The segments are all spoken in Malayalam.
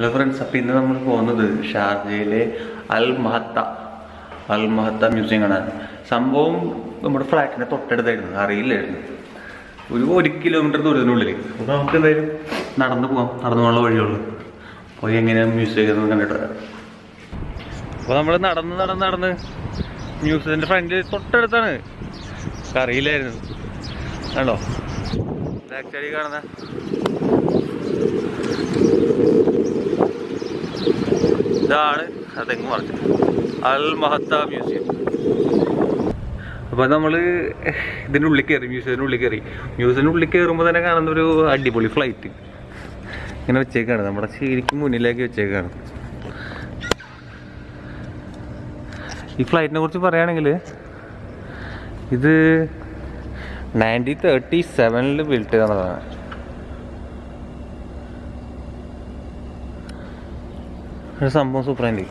ഹലോ ഫ്രണ്ട്സ് അപ്പോൾ ഇന്ന് നമ്മൾ പോകുന്നത് ഷാർജയിലെ അൽ മഹത്ത അൽ മഹത്ത മ്യൂസിയം കാണാൻ സംഭവം നമ്മുടെ ഫ്ലാറ്റിൻ്റെ തൊട്ടടുത്തായിരുന്നു അറിയില്ലായിരുന്നു ഒരു ഒരു കിലോമീറ്റർ ദൂരത്തിനുള്ളിൽ അപ്പോൾ നമുക്ക് എന്തായാലും നടന്നു പോകാം നടന്നു പോകാനുള്ള വഴിയുള്ളൂ പോയി എങ്ങനെയാണ് മ്യൂസിയം കണ്ടിട്ട് വരാം അപ്പോൾ നമ്മൾ നടന്ന് നടന്ന് നടന്ന് മ്യൂസിയത്തിൻ്റെ ഫ്രണ്ടിൽ തൊട്ടടുത്താണ് അറിയില്ലായിരുന്നു കണ്ടോ ബാക്ക് സൈഡിൽ കാണുന്ന ഇതാണ് അതെങ്ങ് മറിച്ചത് അൽ മഹത്ത മ്യൂസിയം അപ്പോൾ നമ്മൾ ഇതിൻ്റെ ഉള്ളിൽ കയറി മ്യൂസിയത്തിൻ്റെ ഉള്ളിൽ കയറി മ്യൂസിയത്തിൻ്റെ ഉള്ളിൽ കയറുമ്പോൾ തന്നെ കാണുന്ന ഒരു അടിപൊളി ഫ്ലൈറ്റ് ഇങ്ങനെ വെച്ചേക്കാണ് നമ്മുടെ ശരിക്കും മുന്നിലേക്ക് വെച്ചേക്കാണ് ഈ ഫ്ലൈറ്റിനെ കുറിച്ച് പറയുകയാണെങ്കിൽ ഇത് നയൻറ്റീൻ തേർട്ടി സെവനിൽ ബിൽറ്റ് ചെയ്തതാണ് ഒരു സംഭവം സൂപ്പറാൻഡി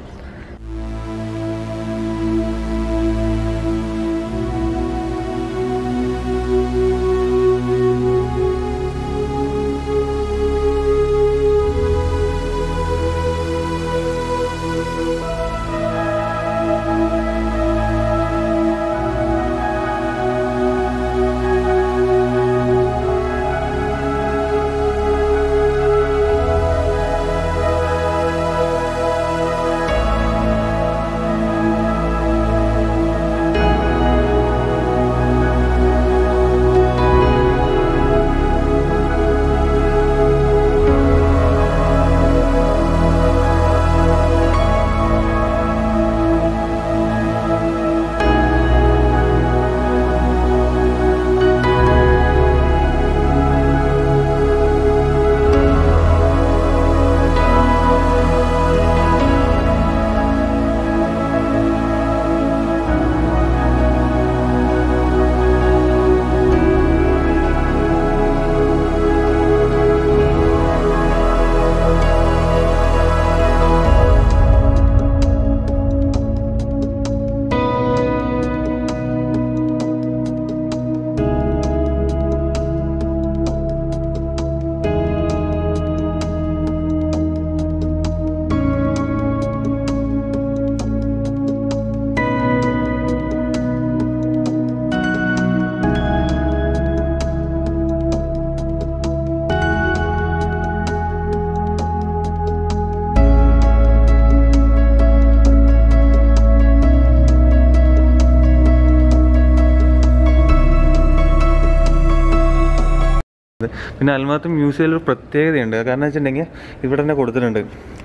പിന്നെ അൽമാത്ത് മ്യൂസിയത്തിൽ ഒരു പ്രത്യേകതയുണ്ട് കാരണം വെച്ചിട്ടുണ്ടെങ്കിൽ ഇവിടെ തന്നെ കൊടുത്തിട്ടുണ്ട്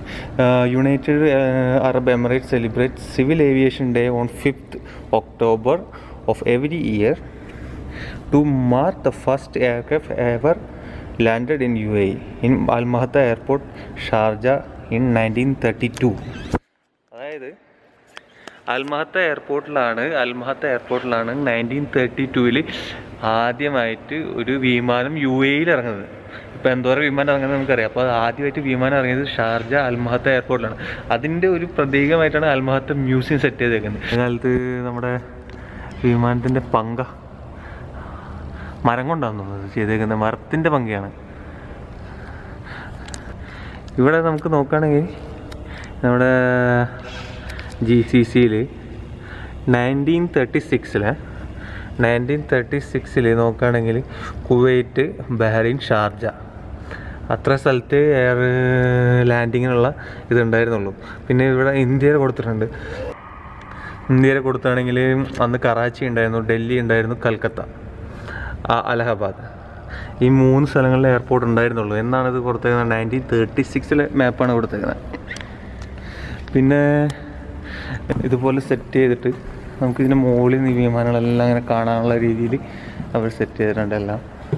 United Arab Emirate celebrate Civil Aviation Day on fifth October of every year to mark the first aircraft ever landed in U A in Al Mahatta airport Sharjah in nineteen thirty two അതായത് അൽമഹത്ത എയർപോർട്ടിലാണ് അൽമഹത്ത എയർപോർട്ടിലാണ് നയൻറ്റീൻ തേർട്ടി ടൂവിൽ ആദ്യമായിട്ട് ഒരു വിമാനം യു എയിൽ ഇറങ്ങുന്നത് ഇപ്പോൾ എന്തോരം വിമാനം ഇറങ്ങുന്നത് നമുക്കറിയാം അപ്പോൾ ആദ്യമായിട്ട് വിമാനം ഇറങ്ങിയത് ഷാർജ അൽമഹത്ത എയർപോർട്ടിലാണ് അതിൻ്റെ ഒരു പ്രതീകമായിട്ടാണ് അൽമഹത്ത മ്യൂസിയം സെറ്റ് ചെയ്തേക്കുന്നത് ഈ കാലത്ത് നമ്മുടെ വിമാനത്തിൻ്റെ പങ്ക മരം കൊണ്ടാണ് തോന്നുന്നത് ചെയ്തേക്കുന്നത് മരത്തിൻ്റെ പങ്കയാണ് ഇവിടെ നമുക്ക് നോക്കുകയാണെങ്കിൽ നമ്മുടെ ജി സി സിയിൽ നയൻറ്റീൻ തേർട്ടി സിക്സിൽ നയൻറ്റീൻ തേർട്ടി സിക്സിൽ നോക്കുകയാണെങ്കിൽ കുവൈറ്റ് ബഹ്റൈൻ ഷാർജ അത്ര സ്ഥലത്ത് എയർ ലാൻഡിങ്ങിനുള്ള ഇതുണ്ടായിരുന്നുള്ളൂ പിന്നെ ഇവിടെ ഇന്ത്യയിൽ കൊടുത്തിട്ടുണ്ട് ഇന്ത്യയിൽ കൊടുത്താണെങ്കിൽ അന്ന് കറാച്ചി ഉണ്ടായിരുന്നു ഡൽഹി ഉണ്ടായിരുന്നു കൽക്കത്ത ആ, അലഹബാദ് ഈ മൂന്ന് സ്ഥലങ്ങളിൽ എയർപോർട്ട് ഉണ്ടായിരുന്നുള്ളൂ എന്നാണ് ഇത് കൊടുത്തേക്കുന്നത് നയൻറ്റീൻ തേർട്ടി സിക്സിലെ മാപ്പാണ് കൊടുത്തേക്കുന്നത് പിന്നെ ഇതുപോലെ സെറ്റ് ചെയ്തിട്ട് നമുക്ക് ഇതിൻ്റെ മുകളിൽ നിന്ന് ഈ വിമാനങ്ങളെല്ലാം ഇങ്ങനെ കാണാനുള്ള രീതിയിൽ അവർ സെറ്റ് ചെയ്തിട്ടുണ്ട് എല്ലാം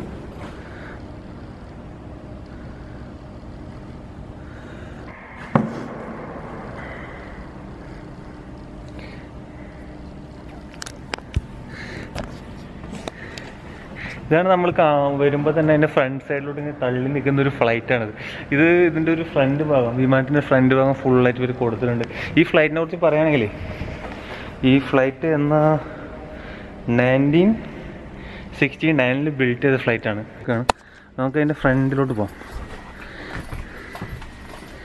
ഇതാണ് നമ്മൾ വരുമ്പോൾ തന്നെ അതിൻ്റെ ഫ്രണ്ട് സൈഡിലോട്ട് ഇങ്ങനെ തള്ളി നിൽക്കുന്ന ഒരു ഫ്ലൈറ്റാണിത് ഇത് ഇതിൻ്റെ ഒരു ഫ്രണ്ട് ഭാഗം വിമാനത്തിൻ്റെ ഫ്രണ്ട് ഭാഗം ഫുള്ളായിട്ട് ഇവർ കൊടുത്തിട്ടുണ്ട് ഈ ഫ്ലൈറ്റിനെ കുറിച്ച് പറയുകയാണെങ്കിലേ ഈ ഫ്ലൈറ്റ് എന്ന നയൻറ്റീൻ സിക്സ്റ്റി നയനിൽ ബിൽഡ് ചെയ്ത ഫ്ലൈറ്റാണ് നമുക്ക് അതിൻ്റെ ഫ്രണ്ടിലോട്ട് പോകാം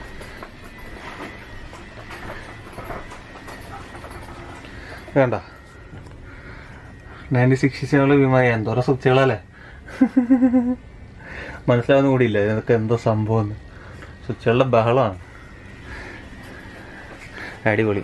വേണ്ട നയൻറ്റി സിക്സ്റ്റീസുകൾ വിമാനം എന്തോരം സ്വിച്ചുകളല്ലേ മനസ്സിലാവുന്ന കൂടിയില്ല ഇതൊക്കെ എന്തോ സംഭവം സ്വിച്ചുകളുടെ ബഹളമാണ് അടിപൊളി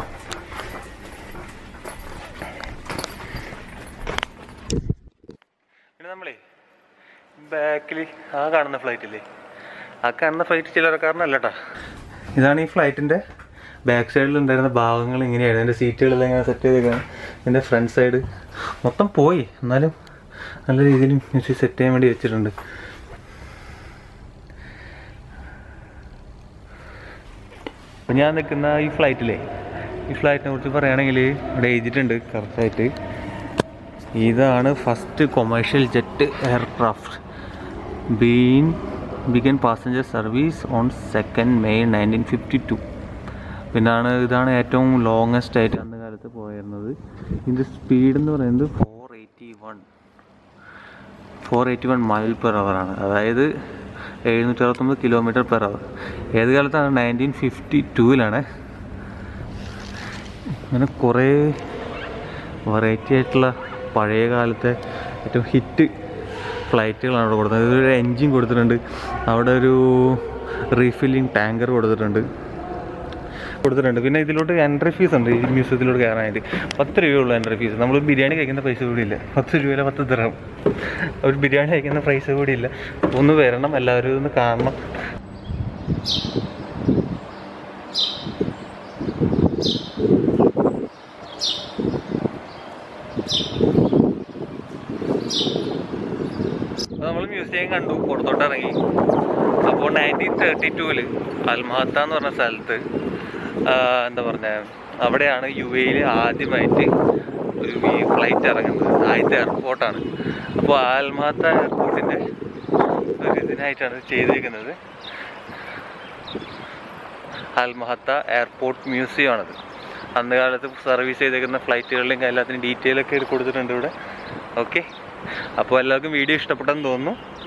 പിന്നെ നമ്മളേ ബാക്കിൽ ആ കാണുന്ന ഫ്ലൈറ്റില്ലേ ആ കാണുന്ന ഫ്ലൈറ്റ് ചില്ലറക്കാരനല്ല കേട്ടാ ഇതാണ് ഈ ഫ്ലൈറ്റിൻ്റെ ബാക്ക് സൈഡിൽ ഉണ്ടായിരുന്ന ഭാഗങ്ങൾ ഇങ്ങനെയായിരുന്നു എൻ്റെ സീറ്റുകളെല്ലാം ഇങ്ങനെ സെറ്റ് ചെയ്തേക്കാണ് എൻ്റെ ഫ്രണ്ട് സൈഡ് മൊത്തം പോയി എന്നാലും നല്ല രീതിയിൽ മ്യൂസിക് സെറ്റ് ചെയ്യാൻ വേണ്ടി വെച്ചിട്ടുണ്ട് അപ്പം ഞാൻ നിൽക്കുന്ന ഈ ഫ്ലൈറ്റിലെ ഈ ഫ്ലൈറ്റിനെ കുറിച്ച് പറയുകയാണെങ്കിൽ ഇവിടെ എഴുതിയിട്ടുണ്ട് കറക്റ്റായിട്ട് ഇതാണ് first commercial jet aircraft been began passenger service on second May nineteen fifty two പിന്നാണ് ഇതാണ് ഏറ്റവും ലോങ്ങസ്റ്റ് ആയിട്ട് അന്ന് കാലത്ത് പോയിരുന്നത് ഇതിൻ്റെ സ്പീഡ് എന്ന് പറയുന്നത് four eighty one four eighty one mile per ആണ് അതായത് എഴുന്നൂറ്റി അറുപത്തൊമ്പത് കിലോമീറ്റർ പെർ അവർ ഏത് കാലത്താണ് നയൻറ്റീൻ ഫിഫ്റ്റി ടൂവിലാണ് ഇങ്ങനെ കുറേ വെറൈറ്റി ആയിട്ടുള്ള പഴയ കാലത്തെ ഏറ്റവും ഹിറ്റ് ഫ്ലൈറ്റുകളാണ് അവിടെ കൊടുത്തത് ഒരു എൻജിൻ കൊടുത്തിട്ടുണ്ട് അവിടെ ഒരു റീഫില്ലിംഗ് ടാങ്കർ കൊടുത്തിട്ടുണ്ട് കൊടുത്തിട്ടുണ്ട് പിന്നെ ഇതിലോട്ട് എൻട്രി ഫീസ് ഉണ്ട് ഈ മ്യൂസിയത്തിലോട്ട് കയറാനായിട്ട് പത്ത് രൂപയുള്ള എൻട്രി ഫീസ് നമ്മൾ ബിരിയാണി കഴിക്കുന്ന പൈസ കൂടി ഇല്ല പത്ത് രൂപയിലെ പത്ത് ദിറം ഒരു ബിരിയാണി കഴിക്കുന്ന പൈസ കൂടി ഇല്ല ഒന്ന് വരണം എല്ലാവരും ഒന്ന് കാണണം നമ്മൾ മ്യൂസിയം കണ്ടു പുറത്തോട്ട് ഇറങ്ങി അപ്പോൾ നയൻറ്റീൻ തേർട്ടി ടൂവിൽ അൽമഹത്ത എന്ന് പറഞ്ഞ സ്ഥലത്ത് ആ, എന്താ പറഞ്ഞ അവിടെയാണ് യു എയിൽ ആദ്യമായിട്ട് ഒരു ഈ ഫ്ലൈറ്റ് ഇറങ്ങുന്നത് ആദ്യത്തെ എയർപോർട്ടാണ് അപ്പോൾ അൽമഹത്ത എയർപോർട്ടിൻ്റെ ഒരു ഇതിനായിട്ടാണ് ഇത് ചെയ്തിരിക്കുന്നത് അൽമഹത്ത എയർപോർട്ട് മ്യൂസിയം ആണത് അന്ന് കാലത്ത് സർവീസ് ചെയ്തേക്കുന്ന ഫ്ലൈറ്റുകളുടെയും എല്ലാത്തിനും ഡീറ്റെയിൽ ഒക്കെ കൊടുത്തിട്ടുണ്ട് ഇവിടെ ഓക്കെ അപ്പോൾ എല്ലാവർക്കും വീഡിയോ ഇഷ്ടപ്പെട്ടെന്ന് തോന്നുന്നു